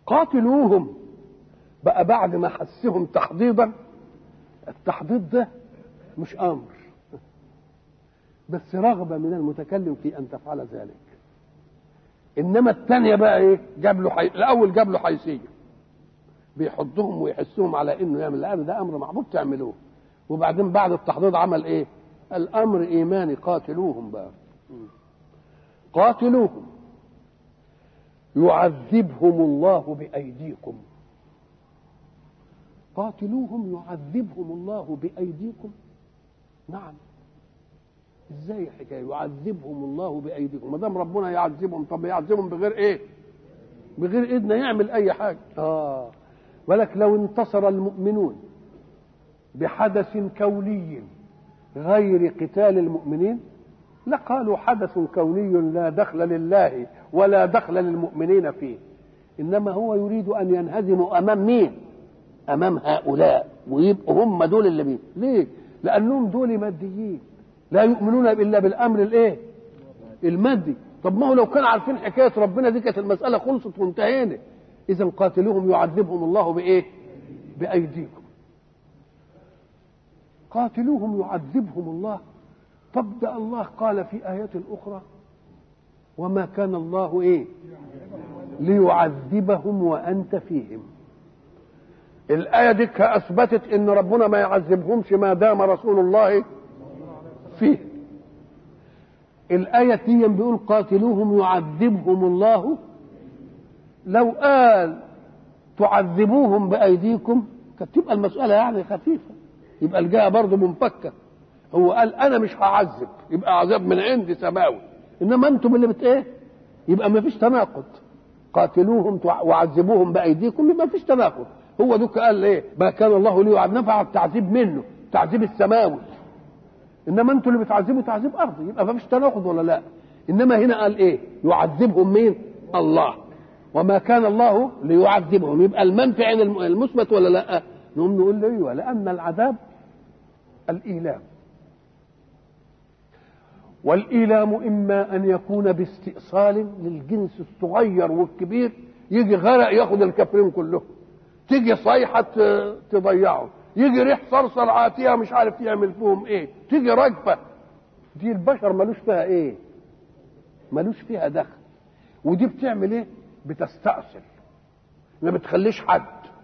قاتلوهم بقى بعد ما حسهم تحضيضا التحضيض ده مش امر بس رغبه من المتكلم في ان تفعل ذلك انما الثانيه بقى ايه جاب له حي... الاول جاب له حيثيه بيحضهم ويحسهم على انه يعمل الان ده امر معبود تعملوه وبعدين بعد التحضيض عمل ايه الامر ايماني قاتلوهم بقى قاتلوهم يعذبهم الله بايديكم قاتلوهم يعذبهم الله بايديكم نعم ازاي الحكايه يعذبهم الله بايديكم ما دام ربنا يعذبهم طب يعذبهم بغير ايه بغير ايدنا يعمل اي حاجه اه ولك لو انتصر المؤمنون بحدث كوني غير قتال المؤمنين لقالوا حدث كوني لا دخل لله ولا دخل للمؤمنين فيه انما هو يريد ان ينهزموا امام مين امام هؤلاء ويبقوا هم دول اللي مين ليه لانهم دول ماديين لا يؤمنون الا بالامر الايه المادي طب ما هو لو كانوا عارفين حكايه ربنا دي كانت المساله خلصت وانتهينا اذا قاتلوهم يعذبهم الله بايه بايديكم قاتلوهم يعذبهم الله طب ده الله قال في آيات أخرى وما كان الله إيه ليعذبهم وأنت فيهم الآية دي أثبتت إن ربنا ما يعذبهمش ما دام رسول الله فيه الآية دي بيقول قاتلوهم يعذبهم الله لو قال تعذبوهم بأيديكم كانت تبقى المسألة يعني خفيفة يبقى الجاء برضه منفكة هو قال أنا مش هعذب يبقى عذاب من عندي سماوي إنما أنتم اللي بت إيه يبقى ما فيش تناقض قاتلوهم وعذبوهم بأيديكم يبقى ما فيش تناقض هو دوك قال ايه ما كان الله ليعذب نفع التعذيب منه التعذيب السماوي انما انتوا اللي بتعذبوا تعذيب ارضي يبقى ما فيش تناقض ولا لا انما هنا قال ايه يعذبهم مين الله وما كان الله ليعذبهم يبقى المنفع المثبت ولا لا نقوم نقول له ايوه لان العذاب الايلام والايلام اما ان يكون باستئصال للجنس الصغير والكبير يجي غرق ياخد الكافرين كلهم تيجي صيحه تضيعه يجي ريح صرصر عاتيه مش عارف يعمل فيهم ايه تيجي رجفه دي البشر ملوش فيها ايه ملوش فيها دخل ودي بتعمل ايه بتستأصل ما بتخليش حد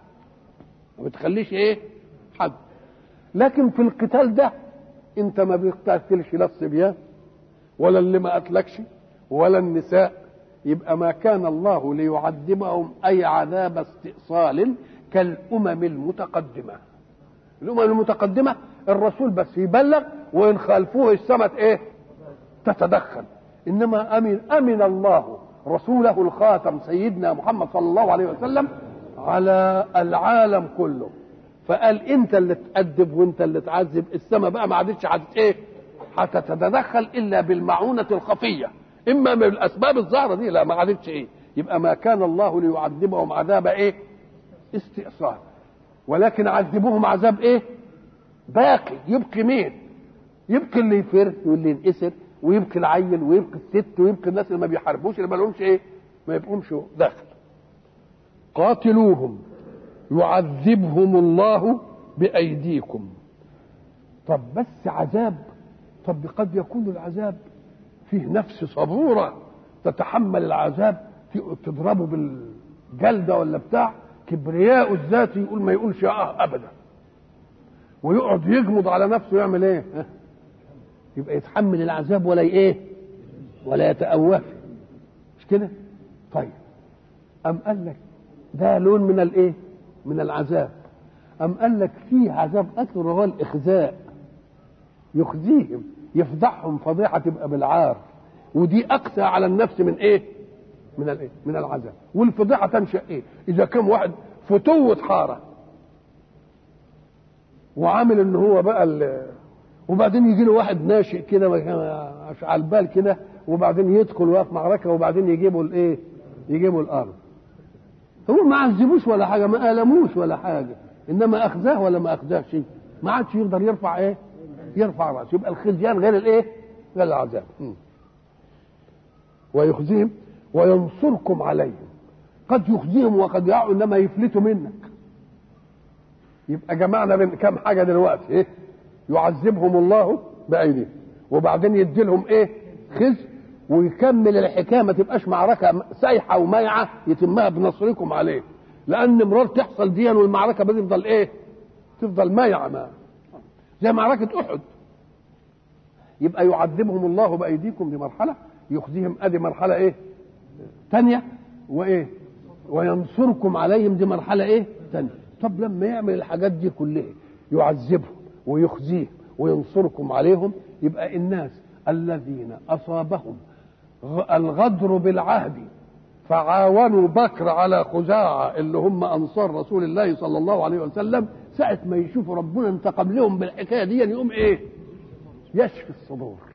ما بتخليش ايه حد لكن في القتال ده انت ما بتقتلش لا الصبيان ولا اللي ما قتلكش ولا النساء يبقى ما كان الله ليعذبهم اي عذاب استئصال كالامم المتقدمه الامم المتقدمه الرسول بس يبلغ وان خالفوه السماء ايه تتدخل انما امن امن الله رسوله الخاتم سيدنا محمد صلى الله عليه وسلم على العالم كله فقال انت اللي تأدب وانت اللي تعذب السماء بقى ما عادتش عادت ايه هتتدخل الا بالمعونه الخفيه اما من الاسباب الظاهره دي لا ما عادتش ايه يبقى ما كان الله ليعذبهم عذاب ايه استئصال ولكن عذبوهم عذاب ايه باقي يبقي مين يبقي اللي يفر واللي ينكسر ويبقي العيل ويبقي الست ويبقي الناس اللي ما بيحاربوش اللي ما لهمش ايه ما يبقومش داخل قاتلوهم يعذبهم الله بايديكم طب بس عذاب طب قد يكون العذاب فيه نفس صبوره تتحمل العذاب تضربه بالجلده ولا بتاع كبرياء الذات يقول ما يقولش اه ابدا ويقعد يجمد على نفسه يعمل ايه يبقى يتحمل العذاب ولا ايه ولا يتأوه مش كده طيب أم قال لك ده لون من الايه من العذاب أم قال لك فيه عذاب أكثر وهو الإخزاء يخزيهم يفضحهم فضيحة تبقى بالعار ودي أقسى على النفس من إيه؟ من الإيه؟ من العذاب والفضيحة تنشأ إيه؟ إذا كان واحد فتوة حارة وعامل إن هو بقى وبعدين يجي له واحد ناشئ كده مش على البال كده وبعدين يدخل وقف معركة وبعدين يجيبوا الإيه؟ يجيبوا الأرض هو ما عذبوش ولا حاجة ما ألموش ولا حاجة إنما أخزاه ولا ما أخزاه شيء ما عادش يقدر يرفع إيه؟ يرفع راسه يبقى الخزيان غير الايه؟ غير العذاب ويخزيهم وينصركم عليهم قد يخزيهم وقد يعوا انما يفلتوا منك يبقى جمعنا بين كام حاجه دلوقتي ايه يعذبهم الله بايديهم وبعدين يدي لهم ايه خزي ويكمل الحكايه ما تبقاش معركه سايحه ومايعه يتمها بنصركم عليه لان مرار تحصل دي والمعركه بتفضل ايه تفضل مايعه ما زي معركه احد يبقى يعذبهم الله بايديكم دي مرحله يخزيهم ادي مرحله ايه ثانيه وايه وينصركم عليهم دي مرحله ايه ثانيه طب لما يعمل الحاجات دي كلها يعذبهم ويخزيهم وينصركم عليهم يبقى الناس الذين اصابهم الغدر بالعهد فعاونوا بكر على خزاعة اللي هم أنصار رسول الله صلى الله عليه وسلم ساعة ما يشوفوا ربنا انتقم لهم بالحكاية دي يقوم إيه؟ يشفي الصدور